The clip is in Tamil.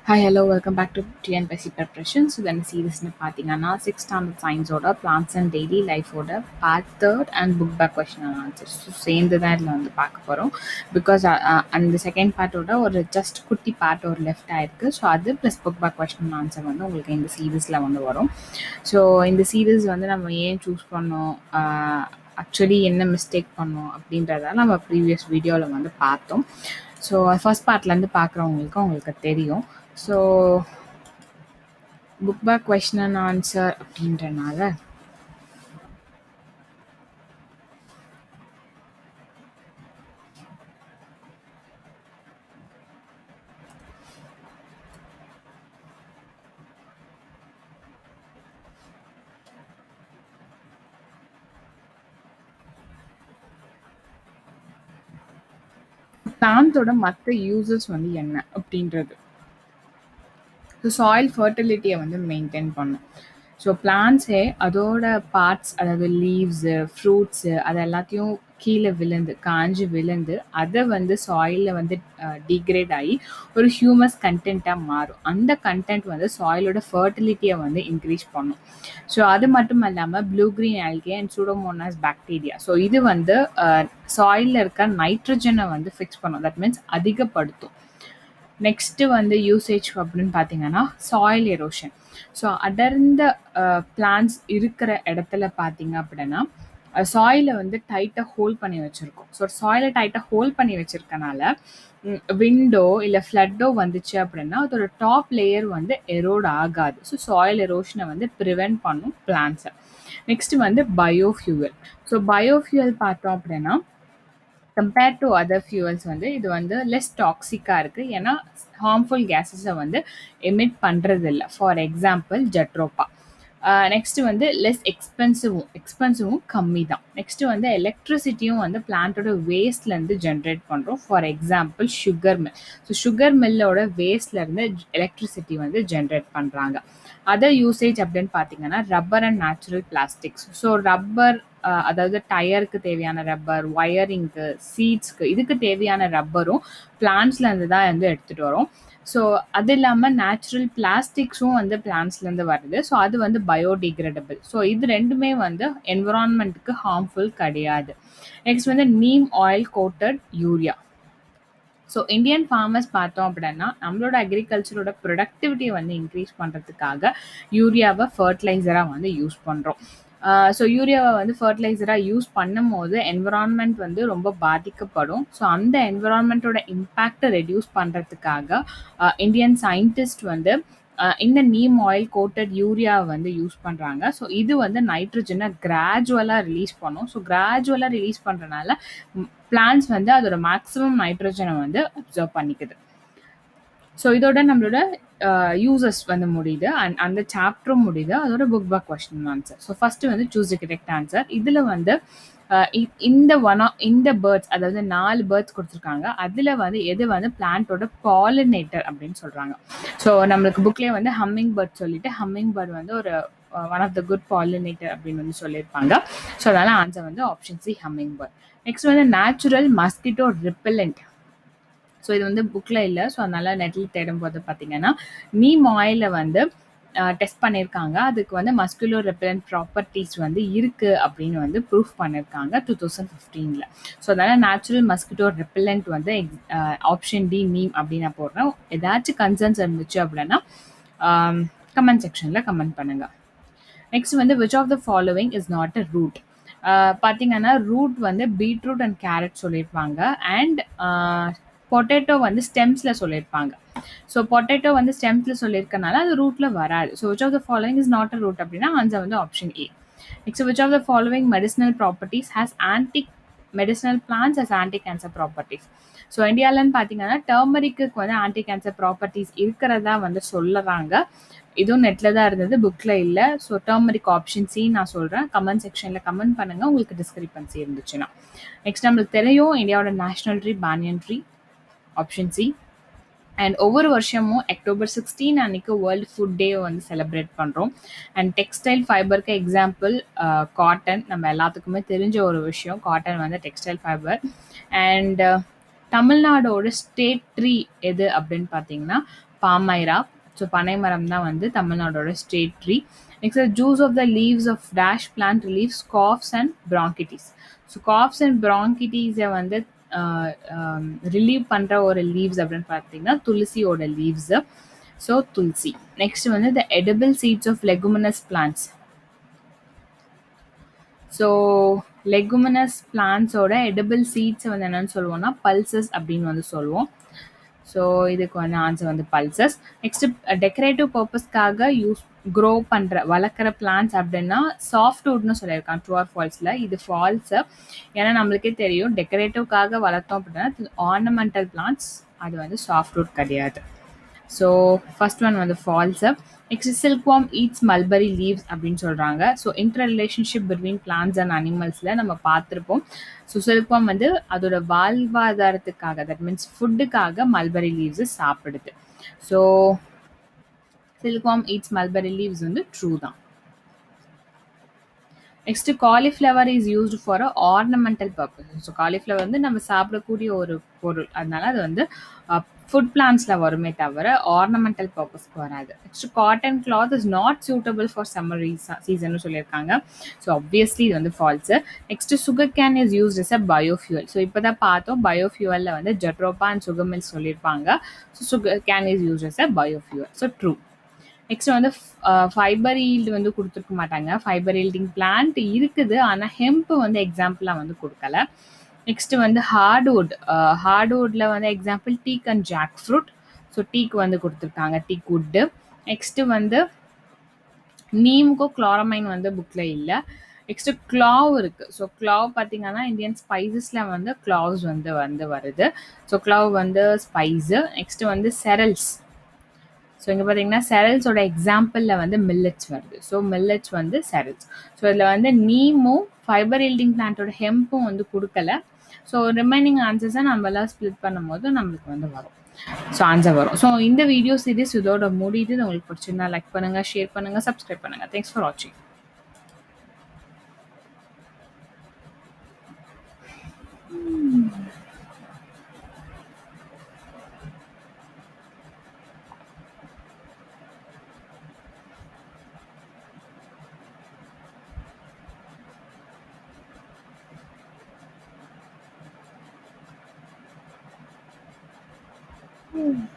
Hi hello welcome back to TNPSC preparation so then சீரியஸ்னு பார்த்தீங்கன்னா சிக்ஸ் ஸ்டாண்டர்ட் சயின்ஸோட பிளான்ஸ் அண்ட் டெய்லி லைஃபோட part third and book back question and answers so சேர்ந்து தான் இதில் வந்து பார்க்க போகிறோம் பிகாஸ் அந்த செகண்ட் பார்ட்டோட ஒரு ஜஸ்ட் குட்டி பார்ட் ஒரு லெஃப்ட் ஆயிருக்கு ஸோ அது plus book back question and answer வந்து உங்களுக்கு இந்த சீரீஸில் வந்து வரும் ஸோ இந்த சீரீஸ் வந்து நம்ம ஏன் சூஸ் பண்ணோம் ஆக்சுவலி என்ன மிஸ்டேக் பண்ணோம் அப்படின்றத நம்ம ப்ரீவியஸ் வீடியோவில் வந்து பார்த்தோம் ஸோ ஃபர்ஸ்ட் பார்ட்லேருந்து பார்க்குறவங்களுக்கு உங்களுக்கு தெரியும் so book back question and answer அப்படின்றனால பிளான்ட்டோட மற்ற யூசஸ் வந்து என்ன அப்படின்றது ஸோ சாயில் ஃபர்டிலிட்டியை வந்து மெயின்டைன் பண்ணும் ஸோ பிளான்ட்ஸே அதோட பார்ட்ஸ் அதாவது லீவ்ஸு ஃப்ரூட்ஸு அது எல்லாத்தையும் கீழே விழுந்து காஞ்சி விழுந்து அதை வந்து சாயிலில் வந்து டிக்ரேட் ஆகி ஒரு ஹியூமஸ் கண்டென்ட்டாக மாறும் அந்த கண்டென்ட் வந்து சாயிலோட ஃபர்டிலிட்டியை வந்து இன்க்ரீஸ் பண்ணும் ஸோ அது மட்டும் இல்லாமல் blue green algae and pseudomonas bacteria so இது வந்து சாயிலில் இருக்க நைட்ரஜனை வந்து ஃபிக்ஸ் பண்ணும் தட் மீன்ஸ் அதிகப்படுத்தும் நெக்ஸ்ட்டு வந்து யூசேஜ் அப்படின்னு பார்த்தீங்கன்னா சாயில் எரோஷன் ஸோ அடர்ந்த பிளான்ஸ் இருக்கிற இடத்துல பார்த்தீங்க அப்படின்னா சாயிலை வந்து டைட்டாக ஹோல்ட் பண்ணி வச்சுருக்கோம் ஸோ சாயிலை டைட்டாக ஹோல்ட் பண்ணி வச்சுருக்கனால விண்டோ இல்லை ஃப்ளட்டோ வந்துச்சு அப்படின்னா அதோட டாப் லேயர் வந்து எரோட் ஆகாது ஸோ சாயில் எரோஷனை வந்து ப்ரிவெண்ட் பண்ணும் பிளான்ஸை நெக்ஸ்ட் வந்து பயோஃபியூவல் ஸோ பயோஃபியூவல் பார்த்தோம் அப்படின்னா கம்பேர்ட் டு அதர் ஃபியூவல்ஸ் வந்து இது வந்து லெஸ் டாக்ஸிக்காக இருக்குது ஏன்னா ஹார்ம்ஃபுல் கேஸஸை வந்து எமிட் பண்ணுறது இல்லை ஃபார் எக்ஸாம்பிள் ஜட்ரோப்பா நெக்ஸ்ட் வந்து லெஸ் எக்ஸ்பென்சிவும் எக்ஸ்பென்சிவும் கம்மி தான் நெக்ஸ்ட் வந்து எலக்ட்ரிசிட்டியும் வந்து பிளான்ட்டோட வேஸ்ட்லேருந்து ஜென்ரேட் பண்ணுறோம் for example sugar mill so sugar மில்லோட வேஸ்ட்லேருந்து எலக்ட்ரிசிட்டி வந்து ஜென்ரேட் பண்ணுறாங்க அதர் யூசேஜ் அப்படின்னு பார்த்தீங்கன்னா rubber and natural plastics so rubber அதாவது டயருக்கு தேவையான ரப்பர் ஒயரிங்க்கு சீட்ஸ்க்கு இதுக்கு தேவையான ரப்பரும் பிளான்ஸ்லேருந்து தான் வந்து எடுத்துகிட்டு வரோம் ஸோ அது இல்லாமல் நேச்சுரல் பிளாஸ்டிக்ஸும் வந்து பிளான்ஸ்லேருந்து வருது ஸோ அது வந்து பயோடிகிரேடபிள் ஸோ இது ரெண்டுமே வந்து என்விரான்மெண்ட்டுக்கு ஹார்ம்ஃபுல் கிடையாது நெக்ஸ்ட் வந்து neem oil coated urea so Indian farmers பார்த்தோம் அப்படின்னா நம்மளோட அக்ரிகல்ச்சரோட ப்ரொடக்டிவிட்டியை வந்து இன்க்ரீஸ் பண்ணுறதுக்காக யூரியாவை ஃபர்டிலைசராக வந்து யூஸ் பண்ணுறோம் ஸோ யூரியாவை வந்து ஃபர்டிலைசராக யூஸ் பண்ணும் போது என்விரான்மெண்ட் வந்து ரொம்ப பாதிக்கப்படும் ஸோ அந்த என்விரான்மெண்ட்டோட இம்பேக்டை ரெடியூஸ் பண்ணுறதுக்காக இந்தியன் சயின்டிஸ்ட் வந்து இந்த நீம் ஆயில் கோட்டட் யூரியாவை வந்து யூஸ் பண்ணுறாங்க ஸோ இது வந்து நைட்ரஜனை கிராஜுவலாக ரிலீஸ் பண்ணும் ஸோ கிராஜுவலாக ரிலீஸ் பண்ணுறனால பிளான்ஸ் வந்து அதோட மேக்ஸிமம் நைட்ரஜனை வந்து அப்சர்வ் பண்ணிக்குது ஸோ இதோட நம்மளோட யூசஸ் வந்து முடியுது அண்ட் அந்த சாப்டரும் முடியுது அதோட book back question answer so first வந்து சூஸ் தி கரெக்ட் ஆன்சர் இதில் வந்து இந்த ஒன் இந்த பேர்ட்ஸ் அதாவது நாலு பேர்ட்ஸ் கொடுத்துருக்காங்க அதில் வந்து எது வந்து பிளான்ட்டோட பாலினேட்டர் அப்படின்னு சொல்கிறாங்க ஸோ நம்மளுக்கு புக்லேயே வந்து ஹம்மிங் பேர்ட் சொல்லிட்டு ஹம்மிங் பேர்ட் வந்து ஒரு one of the good pollinator அப்படின்னு வந்து சொல்லியிருப்பாங்க ஸோ அதனால் ஆன்சர் வந்து option C humming bird next வந்து நேச்சுரல் மஸ்கிட்டோ ரிப்பலண்ட் ஸோ இது வந்து புக்கில் இல்லை ஸோ அதனால் நெட்டில் தேடும் போது பார்த்தீங்கன்னா நீம் ஆயிலில் வந்து டெஸ்ட் பண்ணியிருக்காங்க அதுக்கு வந்து மஸ்குலோ ரெப்பலண்ட் ப்ராப்பர்ட்டிஸ் வந்து இருக்குது அப்படின்னு வந்து ப்ரூஃப் பண்ணியிருக்காங்க டூ தௌசண்ட் ஃபிஃப்டீனில் ஸோ அதனால் நேச்சுரல் மஸ்கிட்டோ ரெப்பலண்ட் வந்து ஆப்ஷன் டி நீம் அப்படின்னு நான் போடுறேன் ஏதாச்சும் கன்சர்ன்ஸ் இருந்துச்சு அப்படின்னா கமெண்ட் செக்ஷனில் கமெண்ட் பண்ணுங்கள் நெக்ஸ்ட் வந்து which of the following is not a root பார்த்தீங்கன்னா ரூட் வந்து பீட்ரூட் அண்ட் கேரட் சொல்லியிருப்பாங்க அண்ட் பொட்டேட்டோ வந்து ஸ்டெம்ஸில் சொல்லியிருப்பாங்க ஸோ பொட்டேட்டோ வந்து ஸ்டெம்ஸில் சொல்லியிருக்கனால அது ரூட்டில் வராது so which of the following is not a root அப்படின்னா ஆன்சர் வந்து option A next which of the following medicinal properties has antique medicinal plants has anti cancer properties so இந்தியாவிலன்னு பார்த்தீங்கன்னா டர்மரிக்கு வந்து ஆன்டி கேன்சர் ப்ராப்பர்ட்டிஸ் இருக்கிறதா வந்து சொல்லுறாங்க இதுவும் நெட்டில் தான் இருந்தது புக்கில் இல்லை ஸோ டர்மரிக் ஆப்ஷன் சி நான் சொல்கிறேன் கமெண்ட் செக்ஷனில் கமெண்ட் பண்ணுங்கள் உங்களுக்கு டிஸ்கிரிப்பன்சி இருந்துச்சுன்னா நெக்ஸ்ட் நம்மளுக்கு தெரியும் இந்தியாவோட national tree banyan tree option C and ஒவ்வொரு வருஷமும் அக்டோபர் சிக்ஸ்டீன் அன்னைக்கு வேர்ல்டு ஃபுட் டே வந்து செலிப்ரேட் பண்ணுறோம் அண்ட் டெக்ஸ்டைல் ஃபைபருக்கு எக்ஸாம்பிள் காட்டன் நம்ம எல்லாத்துக்குமே தெரிஞ்ச ஒரு விஷயம் காட்டன் வந்து டெக்ஸ்டைல் ஃபைபர் அண்ட் தமிழ்நாடோட ஸ்டேட் ட்ரீ எது அப்படின்னு பார்த்தீங்கன்னா பாமைரா ஸோ பனைமரம் தான் வந்து தமிழ்நாடோட state tree next juice of the leaves of dash plant relieves coughs and bronchitis so coughs and ப்ராங்கிட்டிஸை வந்து ரிலீவ் பண்ணுற ஒரு லீவ்ஸ் அப்படின்னு பார்த்தீங்கன்னா துளசியோட லீவ்ஸு ஸோ துளசி நெக்ஸ்ட் வந்து the edible seeds of leguminous plants so leguminous பிளான்ட்ஸோட எடிபிள் சீட்ஸை வந்து என்னென்னு சொல்லுவோம்னா பல்சஸ் அப்படின்னு வந்து சொல்லுவோம் ஸோ இதுக்கு வந்து ஆன்சர் வந்து பல்சஸ் நெக்ஸ்ட்டு டெக்கரேட்டிவ் பர்பஸ்க்காக யூஸ் க்ரோ பண்ணுற வளர்க்குற பிளான்ஸ் அப்படின்னா சாஃப்ட்வுட்னு சொல்லியிருக்கான் ட்ரூ ஆர் ஃபால்ஸில் இது ஃபால்ஸு ஏன்னா நம்மளுக்கே தெரியும் டெக்கரேட்டிவ்க்காக வளர்த்தோம் அப்படின்னா ஆர்னமெண்டல் பிளான்ட்ஸ் அது வந்து சாஃப்ட்வுட் கிடையாது ஸோ ஃபஸ்ட் ஒன் வந்து false next silkworm eats mulberry leaves அப்படின்னு சொல்கிறாங்க so inter relationship between plants and அனிமல்ஸில் நம்ம பார்த்துருப்போம் ஸோ சில்க்வாம் வந்து அதோட வாழ்வாதாரத்துக்காக தட் மீன்ஸ் ஃபுட்டுக்காக மல்பரி லீவ்ஸை சாப்பிடுது so silkworm eats mulberry leaves வந்து ட்ரூ தான் next cauliflower is used for a ornamental purpose so cauliflower வந்து நம்ம சாப்பிடக்கூடிய ஒரு பொருள் அதனால அது வந்து ஃபுட் பிளான்ஸில் வருமே தவிர ஆர்னமெண்டல் பர்பஸ்க்கு வராது next cotton cloth is not suitable for summer season சொல்லியிருக்காங்க ஸோ ஆப்வியஸ்லி இது வந்து false next sugar cane is used as a biofuel so இப்போ தான் பார்த்தோம் பயோஃபியூவலில் வந்து ஜட்ரோப்பா அண்ட் சுகர் மில்ஸ் சொல்லியிருப்பாங்க so sugar cane is used as a biofuel so true next வந்து ஃபைபர் ஈல்டு வந்து கொடுத்துருக்க மாட்டாங்க ஃபைபர் ஈல்டிங் பிளான்ட் இருக்குது ஆனால் ஹெம்ப் வந்து எக்ஸாம்பிளாக வந்து கொடுக்கல நெக்ஸ்ட் வந்து ஹார்ட்வுட் ஹார்ட்வுட்டில் வந்து example teak and jackfruit so teak வந்து கொடுத்துருக்காங்க டீக் வுட்டு நெக்ஸ்ட்டு வந்து நீமுக்கும் குளோரமைன் வந்து புக்கில் இல்லை நெக்ஸ்ட்டு க்ளாவ் இருக்குது ஸோ க்ளாவ் பார்த்தீங்கன்னா இந்தியன் ஸ்பைசஸில் வந்து க்ளாவ்ஸ் வந்து வந்து வருது ஸோ க்ளாவ் வந்து ஸ்பைஸு நெக்ஸ்ட்டு வந்து செரல்ஸ் ஸோ இங்கே பார்த்தீங்கன்னா செரல்ஸோட எக்ஸாம்பிளில் வந்து மில்லட்ஸ் வருது ஸோ மில்லட்ஸ் வந்து செரல்ஸ் ஸோ இதில் வந்து நீமும் ஃபைபர் ஹீல்டிங் பிளான்ட்டோட ஹெம்பும் வந்து கொடுக்கல ஸோ ரிமைனிங் ஆன்சர்ஸை நம்மளாம் ஸ்ப்ளிட் பண்ணும்போது நம்மளுக்கு வந்து வரும் ஸோ ஆன்சர் வரும் ஸோ இந்த வீடியோ சீரிஸ் இதோட முடியுது உங்களுக்கு பிடிச்சிருந்தா லைக் பண்ணுங்கள் ஷேர் பண்ணுங்கள் சப்ஸ்கிரைப் பண்ணுங்கள் தேங்க்ஸ் ஃபார் வாட்சிங் Mm.